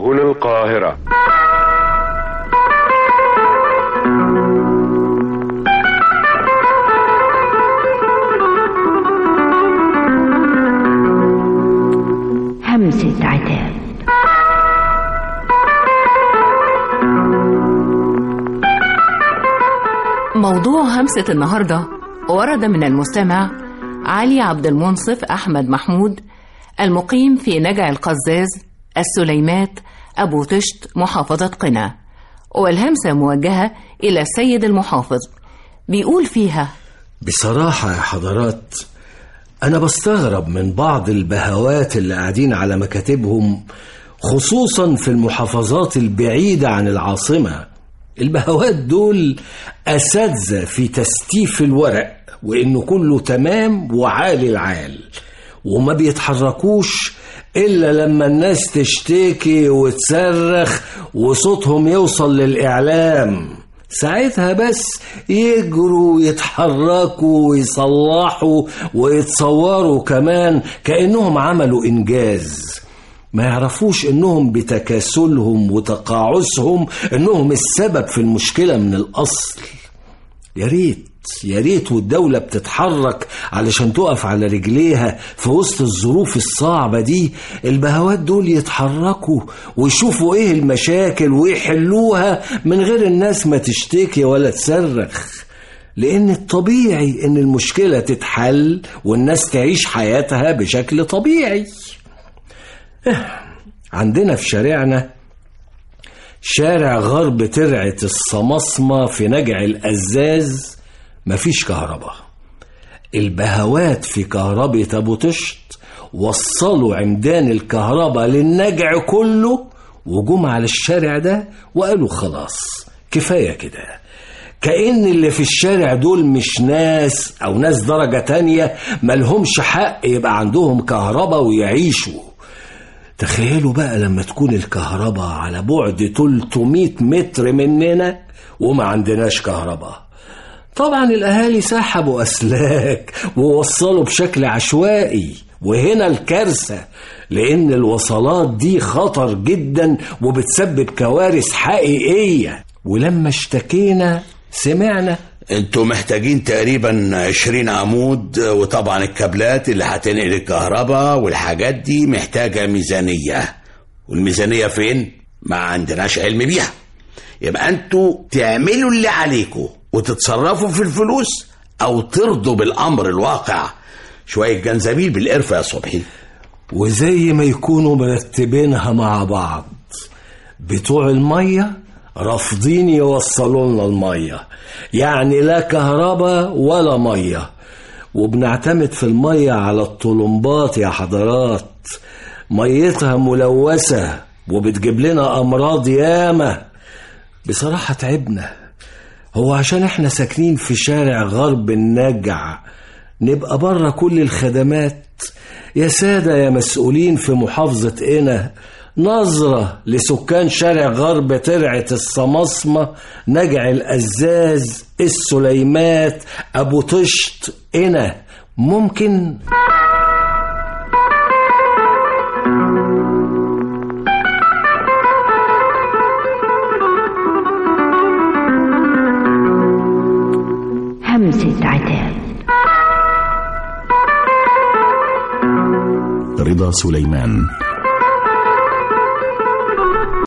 سبل القاهرة همسة عتاب موضوع همسة النهاردة ورد من المستمع علي عبد المنصف أحمد محمود المقيم في نجع القزاز السليمات أبو تشت محافظة قنا والهمسة موجهة إلى السيد المحافظ بيقول فيها بصراحة يا حضرات أنا بستغرب من بعض البهوات اللي قاعدين على مكاتبهم خصوصا في المحافظات البعيدة عن العاصمة البهوات دول أساتذة في تستيف الورق وإنه كله تمام وعالي العال وما بيتحركوش إلا لما الناس تشتكي وتصرخ وصوتهم يوصل للإعلام ساعتها بس يجروا يتحركوا ويصلحوا ويتصوروا كمان كأنهم عملوا إنجاز ما يعرفوش انهم بتكاسلهم وتقاعسهم انهم السبب في المشكله من الاصل يا ريت يا ريت والدولة بتتحرك علشان تقف على رجليها في وسط الظروف الصعبة دي البهوات دول يتحركوا ويشوفوا ايه المشاكل ويحلوها من غير الناس ما تشتكي ولا تصرخ لأن الطبيعي إن المشكلة تتحل والناس تعيش حياتها بشكل طبيعي عندنا في شارعنا شارع غرب ترعة الصمصمة في نجع الأزاز مفيش كهرباء البهوات في كهربة أبو تشت وصلوا عمدان الكهرباء للنجع كله وجم على الشارع ده وقالوا خلاص كفاية كده كأن اللي في الشارع دول مش ناس أو ناس درجة تانية ملهمش حق يبقى عندهم كهرباء ويعيشوا تخيلوا بقى لما تكون الكهرباء على بعد 300 متر مننا وما عندناش كهرباء طبعا الأهالي سحبوا أسلاك ووصلوا بشكل عشوائي وهنا الكارثة لأن الوصلات دي خطر جدا وبتسبب كوارث حقيقية ولما اشتكينا سمعنا انتوا محتاجين تقريبا 20 عمود وطبعا الكابلات اللي هتنقل الكهرباء والحاجات دي محتاجة ميزانية والميزانية فين؟ ما عندناش علم بيها يبقى انتوا تعملوا اللي عليكم وتتصرفوا في الفلوس او ترضوا بالامر الواقع شوية جنزبيل بالقرفة يا صبحي وزي ما يكونوا مرتبينها مع بعض بتوع المية رافضين يوصلوا لنا المية يعني لا كهرباء ولا مية وبنعتمد في المية على الطلمبات يا حضرات ميتها ملوثة وبتجيب لنا أمراض ياما بصراحة تعبنا هو عشان احنا ساكنين في شارع غرب النجع نبقى بره كل الخدمات يا سادة يا مسؤولين في محافظة قنا نظرة لسكان شارع غرب ترعة الصمصمة نجع الأزاز السليمات أبو طشت قنا ممكن همسة عتاب رضا سليمان